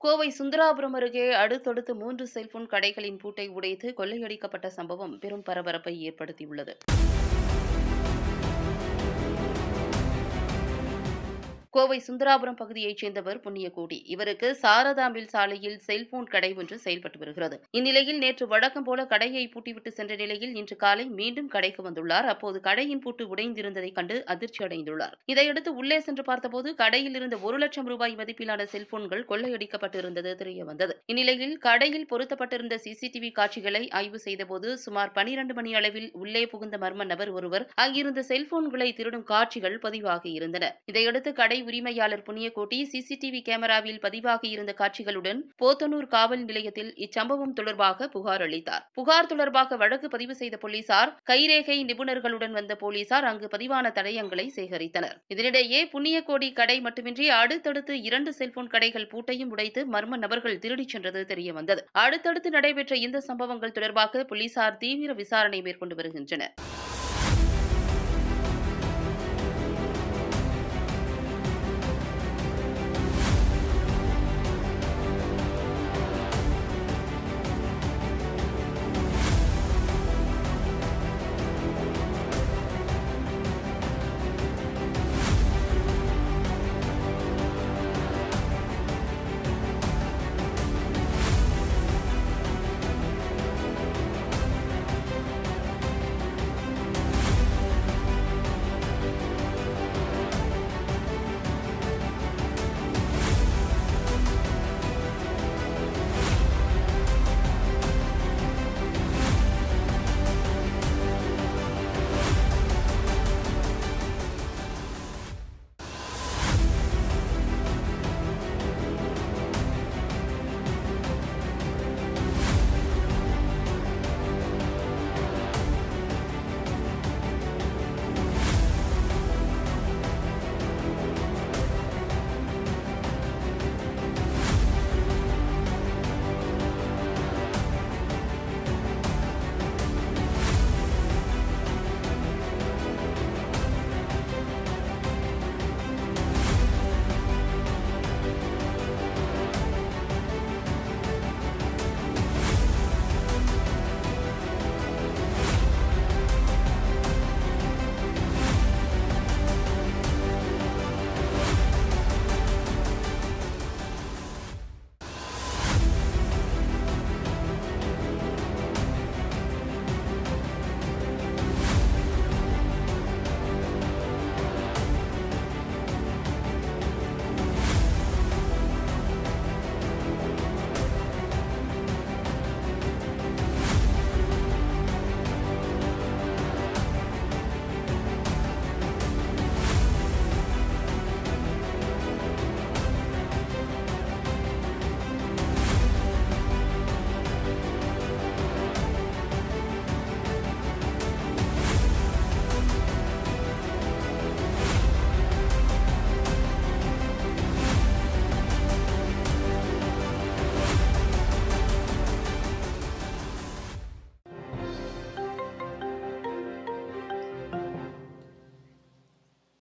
கோவை சுந்தராபுரம் அருகே அடுத்தடுத்து மூன்று செல்போன் கடைகளின் பூட்டை உடைத்து கொள்ளையடிக்கப்பட்ட சம்பவம் பெரும் பரபரப்பை ஏற்படுத்தியுள்ளது கோவை சுந்தராபுரம் பகுதியைச் சேர்ந்தவர் புண்ணியகோடி இவருக்கு சாரதாம்பில் சாலையில் செல்போன் கடை ஒன்று செயல்பட்டு வருகிறது இந்நிலையில் நேற்று வழக்கம் போல கடையை பூட்டிவிட்டு சென்ற நிலையில் இன்று காலை மீண்டும் கடைக்கு வந்துள்ளார் அப்போது கடையின் பூட்டு உடைந்திருந்ததைக் கண்டு அதிர்ச்சி அடைந்துள்ளார் இதையடுத்து உள்ளே சென்று பார்த்தபோது கடையில் இருந்த ஒரு லட்சம் ரூபாய் மதிப்பிலான செல்போன்கள் கொள்ளையடிக்கப்பட்டிருந்தது தெரிய வந்தது இந்நிலையில் கடையில் பொருத்தப்பட்டிருந்த சிசிடிவி காட்சிகளை ஆய்வு செய்தபோது சுமார் பனிரண்டு மணி அளவில் உள்ளே புகுந்த மர்ம நபர் ஒருவர் அங்கிருந்த செல்போன்களை திருடும் காட்சிகள் பதிவாகி இருந்தன இதையடுத்து கடை உரிமையாளர் புண்ணியகோட்டி சிசிடிவி கேமராவில் பதிவாகி இருந்த காட்சிகளுடன் போத்தனூர் காவல் நிலையத்தில் இச்சம்பவம் தொடர்பாக புகார் அளித்தார் புகார் தொடர்பாக வழக்கு பதிவு செய்த போலீசார் கைரேகை நிபுணர்களுடன் வந்த போலீசார் அங்கு பதிவான தடயங்களை சேகரித்தனர் இதனிடையே புண்ணியகோடி கடை மட்டுமின்றி அடுத்தடுத்து இரண்டு செல்போன் கடைகள் பூட்டையும் உடைத்து மர்ம நபர்கள் திருடிச் சென்றது தெரியவந்தது அடுத்தடுத்து நடைபெற்ற இந்த சம்பவங்கள் தொடர்பாக போலீசார் தீவிர விசாரணை மேற்கொண்டு வருகின்றனர்